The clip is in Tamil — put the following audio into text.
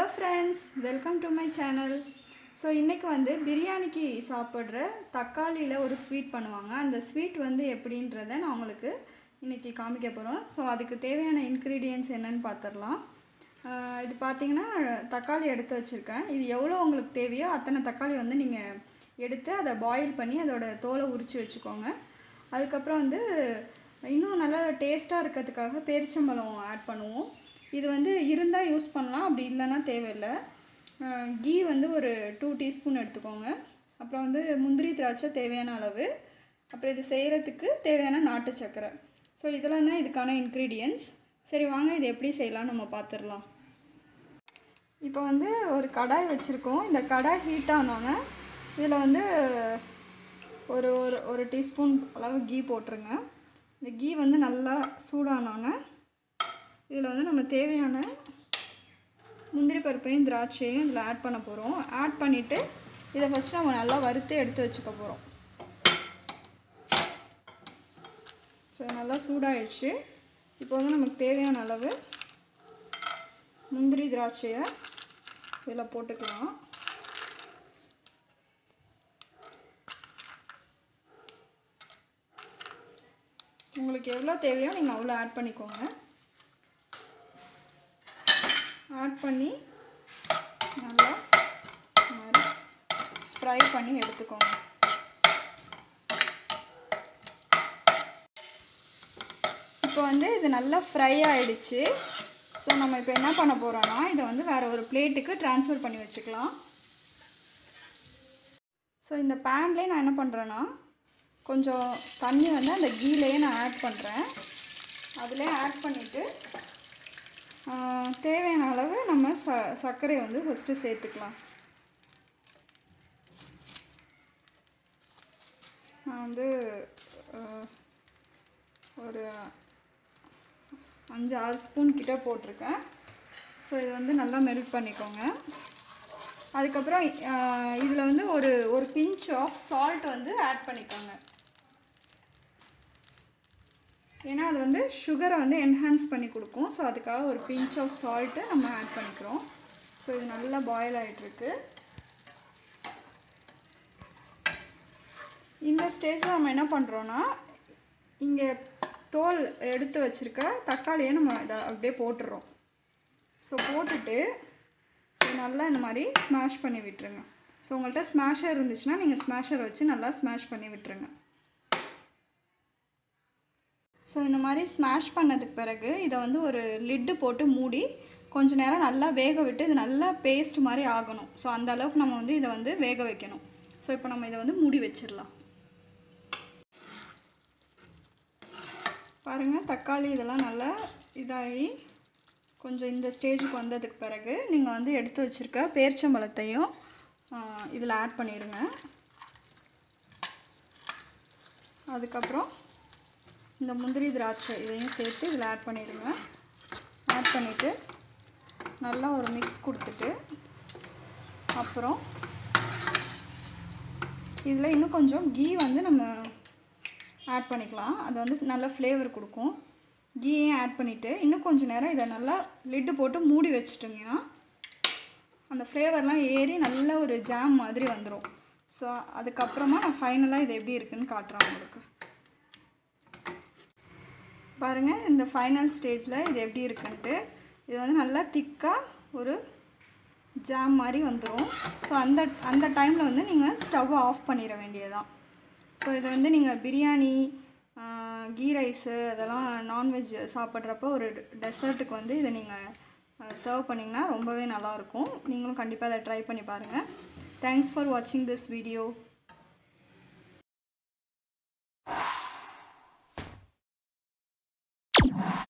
hello friends welcome to my channel so இன்றைக்கி வந்து பிரியாணிக்கு சாப்பிட்ற தக்காளியில் ஒரு ஸ்வீட் பண்ணுவாங்க அந்த ஸ்வீட் வந்து எப்படின்றத நான் உங்களுக்கு இன்றைக்கி காமிக்க போகிறோம் ஸோ அதுக்கு தேவையான இன்க்ரீடியன்ஸ் என்னன்னு பார்த்துடலாம் ஆஹ் இது பார்த்தீங்கன்னா தக்காளி எடுத்து வச்சுருக்கேன் இது எவ்வளோ உங்களுக்கு தேவையோ அத்தனை தக்காளி வந்து நீங்கள் எடுத்து அதை பாயில் பண்ணி அதோட தோலை உரித்து வச்சுக்கோங்க அதுக்கப்புறம் வந்து இன்னும் நல்லா டேஸ்ட்டாக இருக்கிறதுக்காக பேரிச்சம்பழம் ஆட் பண்ணுவோம் இது வந்து இருந்தால் யூஸ் பண்ணலாம் அப்படி இல்லைன்னா தேவையில்லை கீ வந்து ஒரு டூ டீஸ்பூன் எடுத்துக்கோங்க அப்புறம் வந்து முந்திரி திராட்சை தேவையான அளவு அப்புறம் இது செய்கிறதுக்கு தேவையான நாட்டு சர்க்கரை ஸோ இதெல்லாம் தான் இதுக்கான இன்க்ரீடியன்ஸ் சரி வாங்க இது எப்படி செய்யலாம் நம்ம பார்த்துடலாம் இப்போ வந்து ஒரு கடாய் வச்சுருக்கோம் இந்த கடாய் ஹீட் ஆனோன்னே இதில் வந்து ஒரு ஒரு ஒரு டீஸ்பூன் அளவு கீ போட்டுருங்க இந்த கீ வந்து நல்லா சூடானோன்னே இதில் வந்து நம்ம தேவையான முந்திரி பருப்பையும் திராட்சையும் இதில் ஆட் பண்ண போகிறோம் ஆட் பண்ணிவிட்டு இதை ஃபஸ்ட்டு நம்ம நல்லா வறுத்து எடுத்து வச்சுக்க போகிறோம் ஸோ நல்லா சூடாயிடுச்சு இப்போ வந்து நமக்கு தேவையான அளவு முந்திரி திராட்சையை இதில் போட்டுக்கலாம் உங்களுக்கு எவ்வளோ தேவையோ நீங்கள் அவ்வளோ ஆட் பண்ணிக்கோங்க ஆட் பண்ணி நல்லா ஃப்ரை பண்ணி எடுத்துக்கோங்க இப்போ வந்து இது நல்லா ஃப்ரை ஆயிடுச்சு ஸோ நம்ம இப்போ என்ன பண்ண போகிறோன்னா இதை வந்து வேறு ஒரு பிளேட்டுக்கு ட்ரான்ஸ்ஃபர் பண்ணி வச்சுக்கலாம் ஸோ இந்த பேன்லேயே நான் என்ன பண்ணுறேன்னா கொஞ்சம் தண்ணி வந்து அந்த கீலேயே நான் ஆட் பண்ணுறேன் அதிலே ஆட் பண்ணிவிட்டு தேவையான அளவு நம்ம ச சர்க்கரையை வந்து ஃபஸ்ட்டு சேர்த்துக்கலாம் நான் வந்து ஆஹ், ஒரு அஞ்சு ஆறு ஸ்பூன் கிட்ட போட்டிருக்கேன் ஸோ இதை வந்து நல்லா மெல்ட் பண்ணிக்கோங்க அதுக்கப்புறம் இதில் வந்து ஒரு ஒரு பிஞ்ச் ஆஃப் சால்ட் வந்து ஆட் பண்ணிக்கோங்க ஏன்னா அது வந்து சுகரை வந்து என்ஹான்ஸ் பண்ணி கொடுக்கும் ஸோ அதுக்காக ஒரு பிஞ்ச் ஆஃப் சால்ட்டு நம்ம ஆட் பண்ணிக்கிறோம் ஸோ இது நல்லா பாயில் ஆகிட்டுருக்கு இந்த ஸ்டேஜில் நம்ம என்ன பண்ணுறோன்னா இங்கே தோல் எடுத்து வச்சுருக்க தக்காளியை நம்ம இதை அப்படியே போட்டுடுறோம் ஸோ போட்டுட்டு இது நல்லா இந்த மாதிரி ஸ்மாஷ் பண்ணி விட்டுருங்க ஸோ உங்கள்கிட்ட ஸ்மாஷர் இருந்துச்சுன்னா நீங்கள் ஸ்மாஷர் வச்சு நல்லா ஸ்மாஷ் பண்ணி விட்டுருங்க ஸோ இந்த மாதிரி ஸ்மாஷ் பண்ணதுக்கு பிறகு இதை வந்து ஒரு லிட்டு போட்டு மூடி கொஞ்ச நேரம் நல்லா வேக விட்டு இது நல்லா பேஸ்ட் மாதிரி ஆகணும் ஸோ அந்த அளவுக்கு நம்ம வந்து இதை வந்து வேக வைக்கணும் ஸோ இப்போ நம்ம இதை வந்து மூடி வச்சிடலாம் பாருங்கள் தக்காளி இதெல்லாம் நல்லா இதாகி கொஞ்சம் இந்த ஸ்டேஜுக்கு வந்ததுக்கு பிறகு நீங்கள் வந்து எடுத்து வச்சுருக்க பேர்ச்சம்பழத்தையும் இதில் ஆட் பண்ணிடுங்க அதுக்கப்புறம் இந்த முந்திரி திராட்சை இதையும் சேர்த்து இதில் ஆட் பண்ணிடுங்க ஆட் பண்ணிவிட்டு நல்லா ஒரு மிக்ஸ் கொடுத்துட்டு அப்புறம் இதில் இன்னும் கொஞ்சம் கீ வந்து நம்ம ஆட் பண்ணிக்கலாம் அது வந்து நல்ல ஃப்ளேவர் கொடுக்கும் கீயும் ஆட் பண்ணிவிட்டு இன்னும் கொஞ்சம் நேரம் இதை நல்லா லிட்டு போட்டு மூடி வச்சுட்டிங்கன்னா அந்த ஃப்ளேவர்லாம் ஏறி நல்ல ஒரு ஜாம் மாதிரி வந்துடும் ஸோ அதுக்கப்புறமா நான் ஃபைனலாக இது எப்படி இருக்குன்னு காட்டுறேன் உங்களுக்கு பாருங்கள் இந்த ஃபைனல் ஸ்டேஜில் இது எப்படி இருக்குன்ட்டு இது வந்து நல்லா திக்காக ஒரு ஜாம் மாதிரி வந்துடும் ஸோ அந்த அந்த டைமில் வந்து நீங்கள் ஸ்டவ்வை ஆஃப் பண்ணிட வேண்டியதுதான் ஸோ இதை வந்து நீங்கள் பிரியாணி கீ ரைஸு அதெல்லாம் நான்வெஜ் சாப்பிட்றப்போ ஒரு டெசர்ட்டுக்கு வந்து இதை நீங்கள் சர்வ் பண்ணிங்கன்னா ரொம்பவே நல்லாயிருக்கும் நீங்களும் கண்டிப்பாக அதை ட்ரை பண்ணி பாருங்கள் தேங்க்ஸ் ஃபார் வாட்சிங் திஸ் வீடியோ